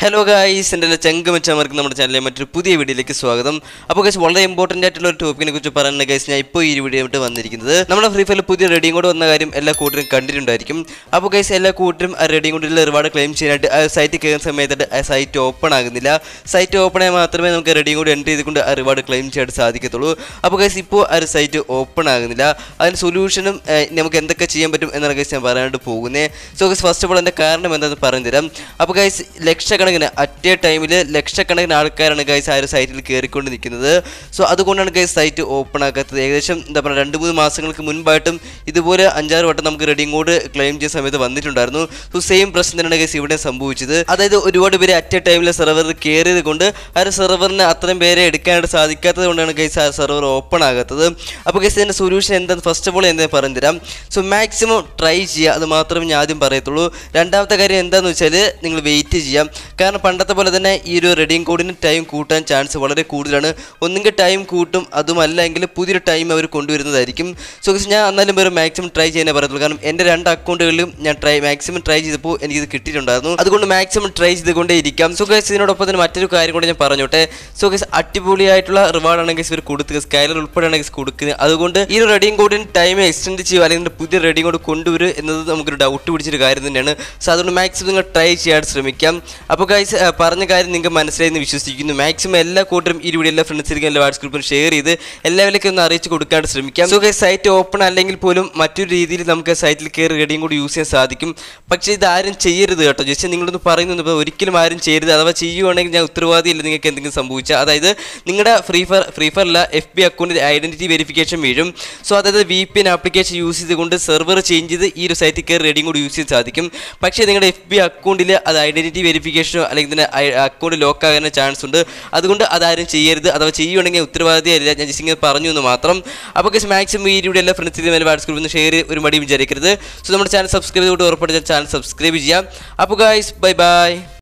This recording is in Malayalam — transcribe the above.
ഹലോ ഗായ്സ് എൻ്റെ ചെങ്കമച്ചമാർക്ക് നമ്മുടെ ചാനലിലെ മറ്റൊരു പുതിയ വീഡിയോയിലേക്ക് സ്വാഗതം അപ്പോൾ ഗൈസ് വളരെ ഇമ്പോർട്ടൻ്റ് ആയിട്ടുള്ള ഒരു ടോപ്പിക്കിനെ കുറിച്ച് പറയുന്ന ഗൈസ് ഞാൻ ഇപ്പോൾ ഈ വീഡിയോ ആയിട്ട് വന്നിരിക്കുന്നത് നമ്മുടെ ഫ്രീ ഫയറിൽ പുതിയ റെഡിയും കൂടെ വന്ന കാര്യം എല്ലാ കൂട്ടരും കണ്ടിട്ടുണ്ടായിരിക്കും അപ്പോൾ ഗൈസ് എല്ലാ കൂട്ടരും ആ റെഡിയും കൊണ്ടുള്ള റിവാർഡ് ക്ലെയിം ചെയ്യാനായിട്ട് ആ സൈറ്റ് കയറുന്ന സമയത്തായിട്ട് ആ സൈറ്റ് ഓപ്പൺ ആകുന്നില്ല സൈറ്റ് ഓപ്പൺ ആയാൽ മാത്രമേ നമുക്ക് റെഡിയും കൂടി എൻ്റർ ചെയ്തുകൊണ്ട് ആ റിവാർഡ് ക്ലെയിം ചെയ്യാൻ സാധിക്കത്തുള്ളൂ അപ്പോൾ ഗൈസ് ഇപ്പോൾ ആ ഒരു സൈറ്റ് ഓപ്പൺ ആകുന്നില്ല അതിന് സൊല്യൂഷനും നമുക്ക് എന്തൊക്കെ ചെയ്യാൻ പറ്റും എന്നാണ് ഗൈസ് ഞാൻ പറയാനായിട്ട് പോകുന്നത് so guys first of all എൻ്റെ കാരണം എന്താണെന്ന് പറഞ്ഞു തരാം അപ്പോൾ ഗൈസ് ലക്ഷക്കണക്കിന് അറ്റ് എ ടൈമിൽ ലക്ഷക്കണക്കിന് ആൾക്കാരാണ് ഗൈസ് ആ ഒരു സൈറ്റിൽ കയറിക്കൊണ്ട് നിൽക്കുന്നത് സോ അതുകൊണ്ടാണ് ഗൈസ് സൈറ്റ് ഓപ്പൺ ആക്കാത്തത് ഏകദേശം എന്താ പറയുക രണ്ട് മൂന്ന് മാസങ്ങൾക്ക് മുൻപായിട്ടും ഇതുപോലെ അഞ്ചാറ് വട്ടം നമുക്ക് റെഡിയും കോഡ് ക്ലെയിം ചെയ്യുന്ന സമയത്ത് വന്നിട്ടുണ്ടായിരുന്നു സോ സെയിം പ്രശ്നം തന്നെയാണ് ഗൈസ് ഇവിടെ സംഭവിച്ചത് അതായത് ഒരുപാട് പേര് അറ്റ് എ ടൈമിൽ സെർവറിൽ കയറിയത് കൊണ്ട് ആ ഒരു സെർവറിന് അത്രയും പേരെ എടുക്കാനായിട്ട് സാധിക്കാത്തത് കൊണ്ടാണ് ഗൈസ് ആ സെർവർ ഓപ്പൺ ആകാത്തത് അപ്പോൾ ഗൈസ് ഇതിൻ്റെ സൊല്യൂഷൻ എന്താണെന്ന് ഫസ്റ്റ് ഓഫ് ഓൾ എന്താ പറഞ്ഞു തരാം സോ മാക്സിമം ട്രൈ ചെയ്യുക അത് മാത്രമേ ഞാൻ ആദ്യം പറയത്തുള്ളൂ രണ്ടാമത്തെ കാര്യം എന്താണെന്ന് വെച്ചാൽ നിങ്ങൾ വെയിറ്റ് ചെയ്യാം കാരണം പണ്ടത്തെ പോലെ തന്നെ ഈ ഒരു റെഡിയും കോഡിന് ടൈം കൂട്ടാൻ ചാൻസ് വളരെ കൂടുതലാണ് ഒന്നുകിൽ ടൈം കൂട്ടും അതുമല്ല എങ്കിൽ പുതിയൊരു ടൈം അവർ കൊണ്ടുവരുന്നതായിരിക്കും സോ ഗൈസ് ഞാൻ എന്നാലും വേറെ മാക്സിമം ട്രൈ ചെയ്യാനേ പറയത്തുള്ളൂ കാരണം എൻ്റെ രണ്ട് അക്കൗണ്ടുകളിലും ഞാൻ ട്രൈ മാക്സിമം ട്രൈ ചെയ്തപ്പോൾ എനിക്കിത് കിട്ടിയിട്ടുണ്ടായിരുന്നു അതുകൊണ്ട് മാക്സിമം ട്രൈ ചെയ്തുകൊണ്ടേ ഇരിക്കാം സോ ഗൈസ് ഇതിനോടൊപ്പം തന്നെ മറ്റൊരു കാര്യം കൂടെ ഞാൻ പറഞ്ഞോട്ടെ സോ ഗൈസ് അടിപൊളിയായിട്ടുള്ള റിവാർഡാണ് ഗൈസ് ഇവർ കൊടുക്കുക സ്കൈലർ ഉൾപ്പെടെയാണ് ഗൈസ് കൊടുക്കുന്നത് അതുകൊണ്ട് ഈ ഒരു റെഡിയും കോഡിന് ടൈം എക്സ്റ്റെൻഡ് ചെയ്യുക അല്ലെങ്കിൽ പുതിയ റെഡിയും കോഡ് കൊണ്ടുവരും എന്നത് നമുക്കൊരു ഡൗട്ട് പിടിച്ചൊരു കാര്യം തന്നെയാണ് സോ അതുകൊണ്ട് മാക്സിമം നിങ്ങൾ ട്രൈ ചെയ്യാൻ ശ്രമിക്കാം അപ്പോൾ ഗൈസ് പറഞ്ഞ കാര്യം നിങ്ങൾക്ക് മനസ്സിലായെന്ന് വിശ്വസിക്കുന്നു മാക്സിമം എല്ലാ കൂട്ടരും ഈ വീഡിയോ എല്ലാ ഫ്രണ്ട്സിലേക്കും എല്ലാ വാട്സ് ഗ്രൂപ്പിലും ഷെയർ ചെയ്ത് എല്ലാവരിലേക്കും ഒന്ന് അറിയിച്ച് കൊടുക്കാൻ ശ്രമിക്കാം സോ ഗൈസ് സൈറ്റ് ഓപ്പൺ അല്ലെങ്കിൽ പോലും മറ്റൊരു രീതിയിൽ നമുക്ക് സൈറ്റിൽ കയറി റെഡിയും കൂടി യൂസ് ചെയ്യാൻ സാധിക്കും പക്ഷേ ഇത് ആരും ചെയ്യരുത് കേട്ടോ ജസ്റ്റ് നിങ്ങളൊന്ന് പറയുന്നത് ഇപ്പോൾ ഒരിക്കലും ആരും ചെയ്യരുത് അഥവാ ചെയ്യുവാണെങ്കിൽ ഞാൻ ഉത്തരവാദിയില്ല നിങ്ങൾക്ക് എന്തെങ്കിലും സംഭവിച്ചാൽ അതായത് നിങ്ങളുടെ ഫ്രീ ഫയർ ഫ്രീ ഫയറില്ല എഫ് ബി അക്കൗണ്ടിൽ ഐഡൻറ്റിറ്റി വെരിഫിക്കേഷൻ വീഴും സോ അതായത് V P N application use ചെയ്തുകൊണ്ട് സെർവർ ചേഞ്ച് ചെയ്ത് ഈ ഒരു സൈറ്റിൽ കയറി റെഡിയും കൂടി യൂസ് ചെയ്യാൻ സാധിക്കും പക്ഷേ നിങ്ങളുടെ എഫ് ബി അക്കൗണ്ടിൽ അത് ഐഡൻറ്റിറ്റി വെരിഫിക്കേഷനോ അല്ലെങ്കിൽ ഇതിന് അക്കൗണ്ട് ലോക്ക് ആകാൻ ചാൻസ് ഉണ്ട് അതുകൊണ്ട് അതാരും ചെയ്യരുത് അഥവാ ചെയ്യുവാണെങ്കിൽ ഉത്തരവാദിയല്ല ഞാൻ ജസ്റ്റ് ഇങ്ങനെ പറഞ്ഞു എന്ന് മാത്രം അപ്പോൾ മാക്സിമം ഈ വീഡിയോ എല്ലാ ഫ്രണ്ട്സിലും എൻ്റെ വാട്സ്ആപ്പിൽ ഒന്ന് ഷെയർ ഒരു മടി വിചാരിക്കരുത് സോ നമ്മുടെ ചാനൽ സബ്സ്ക്രൈബ് ചെയ്തുകൊണ്ട് ഉറപ്പായിട്ട് ചാനൽ സബ്സ്ക്രൈബ് ചെയ്യാം അപ്പോൾ ഗായ്സ് ബൈ ബൈ